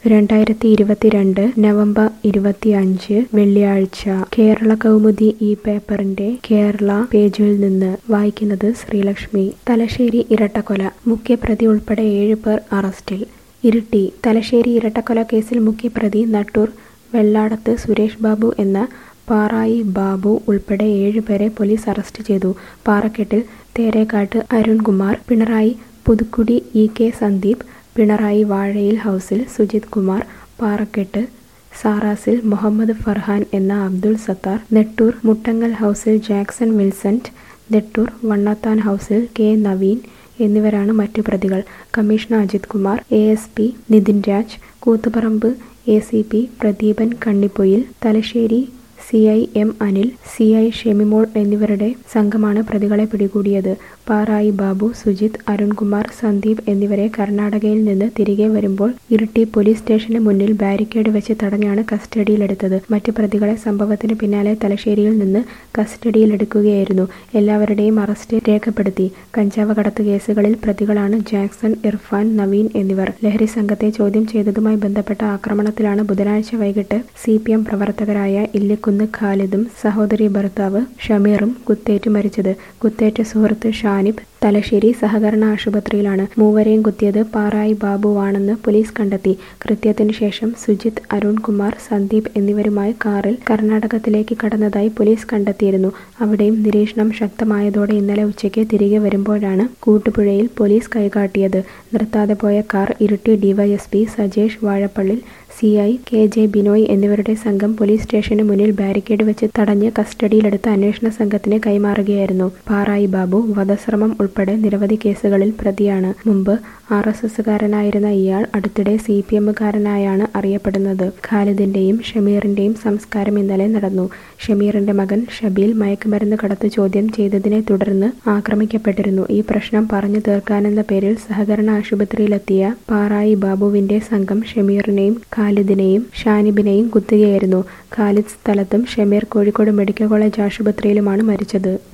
രണ്ടായിരത്തി ഇരുപത്തിരണ്ട് നവംബർ ഇരുപത്തിയഞ്ച് വെള്ളിയാഴ്ച കേരള കൗമുദി ഈ പേപ്പറിന്റെ കേരള പേജിൽ നിന്ന് വായിക്കുന്നത് ശ്രീലക്ഷ്മി തലശ്ശേരി ഇരട്ടക്കൊല മുഖ്യപ്രതി ഉൾപ്പെടെ ഏഴ് പേർ അറസ്റ്റിൽ ഇരിട്ടി തലശ്ശേരി ഇരട്ടക്കൊല കേസിൽ മുഖ്യപ്രതി നട്ടൂർ വെള്ളാടത്ത് സുരേഷ് ബാബു എന്ന പാറായി ബാബു ഉൾപ്പെടെ ഏഴുപേരെ പോലീസ് അറസ്റ്റ് ചെയ്തു പാറക്കെട്ടിൽ തേരേക്കാട്ട് അരുൺകുമാർ പിണറായി പുതുക്കുടി ഇ കെ സന്ദീപ് പിണറായി വാഴയിൽ ഹൗസിൽ സുജിത് കുമാർ പാറക്കെട്ട് സാറാസിൽ മുഹമ്മദ് ഫർഹാൻ എന്ന അബ്ദുൾ സത്താർ നെട്ടൂർ മുട്ടങ്ങൽ ഹൗസിൽ ജാക്സൺ വിൽസന്റ് നെട്ടൂർ വണ്ണത്താൻ ഹൗസിൽ കെ നവീൻ എന്നിവരാണ് മറ്റു പ്രതികൾ commissioner Ajith Kumar A S P Nithin Raj Koothuparamba A C P Pradeepan Kannippoyil Thalassery C I M Anil C I Shemimol എന്നിവരുടെ സംഘമാണ് പ്രതികളെ പിടികൂടിയത് പാറായി ബാബു സുജിത് അരുൺകുമാർ സന്ദീപ് എന്നിവരെ കർണാടകയിൽ നിന്ന് തിരികെ വരുമ്പോൾ ഇരിട്ടി പോലീസ് സ്റ്റേഷന് മുന്നിൽ ബാരിക്കേഡ് വെച്ച് തടഞ്ഞാണ് കസ്റ്റഡിയിലെടുത്തത് മറ്റു പ്രതികളെ സംഭവത്തിന് പിന്നാലെ തലശ്ശേരിയിൽ നിന്ന് കസ്റ്റഡിയിലെടുക്കുകയായിരുന്നു എല്ലാവരുടെയും അറസ്റ്റ് രേഖപ്പെടുത്തി കഞ്ചാവ് കടത്ത് കേസുകളിൽ പ്രതികളാണ് ജാക്സൺ ഇർഫാൻ നവീൻ എന്നിവർ ലഹരി സംഘത്തെ ചോദ്യം ചെയ്തതുമായി ബന്ധപ്പെട്ട ആക്രമണത്തിലാണ് ബുധനാഴ്ച വൈകിട്ട് സി പി എം പ്രവർത്തകരായ ഇല്ലിക്കുന്ന് ഖാലിദും സഹോദരി ഭർത്താവ് ഷമീറും കുത്തേറ്റ് മരിച്ചത് കുത്തേറ്റ സുഹൃത്ത് ഷാനിബ് തലശ്ശേരി സഹകരണ ആശുപത്രിയിലാണ് മൂവരെയും കുത്തിയത് പാറായി ബാബുവാണെന്ന് പോലീസ് കണ്ടെത്തി കൃത്യത്തിനു ശേഷം സുജിത് അരുൺകുമാർ സന്ദീപ് എന്നിവരുമായി കാറിൽ കർണാടകത്തിലേക്ക് കടന്നതായി പോലീസ് കണ്ടെത്തിയിരുന്നു അവിടെയും നിരീക്ഷണം ശക്തമായതോടെ ഇന്നലെ ഉച്ചയ്ക്ക് തിരികെ വരുമ്പോഴാണ് കൂട്ടുപുഴയിൽ പോലീസ് കൈകാട്ടിയത് നിർത്താതെ പോയ car Iritty DYSP Sajesh Vazhappallil C I K J Binoy എന്നിവരുടെ സംഘം പോലീസ് സ്റ്റേഷന് മുന്നിൽ ബാരിക്കേഡ് വെച്ച് തടഞ്ഞ് കസ്റ്റഡിയിലെടുത്ത അന്വേഷണ സംഘത്തിന് കൈമാറുകയായിരുന്നു പാറായി ബാബു വധശ്രമം ഉൾപ്പെടെ നിരവധി കേസുകളിൽ പ്രതിയാണ് മുമ്പ് ആർ എസ് എസുകാരനായിരുന്ന ഇയാൾ അടുത്തിടെ സി പി എമ്മുകാരനായാണ് അറിയപ്പെടുന്നത് ഖാലിദിന്റെയും ഷമീറിന്റെയും സംസ്കാരം ഇന്നലെ നടന്നു ഷമീറിന്റെ മകൻ ഷബീൽ മയക്കുമരുന്ന് കടത്ത് ചോദ്യം ചെയ്തതിനെ തുടർന്ന് ആക്രമിക്കപ്പെട്ടിരുന്നു ഈ പ്രശ്നം പറഞ്ഞു തീർക്കാനെന്ന പേരിൽ സഹകരണ ആശുപത്രിയിലെത്തിയ പാറായി ബാബുവിന്റെ സംഘം ഷമീറിനെയും ഖാലിദിനെയും ഷാനിബിനെയും കുത്തുകയായിരുന്നു ഖാലിദ് സ്ഥലത്തും ഷമീർ കോഴിക്കോട് മെഡിക്കൽ കോളേജ് ആശുപത്രിയിലുമാണ് മരിച്ചത്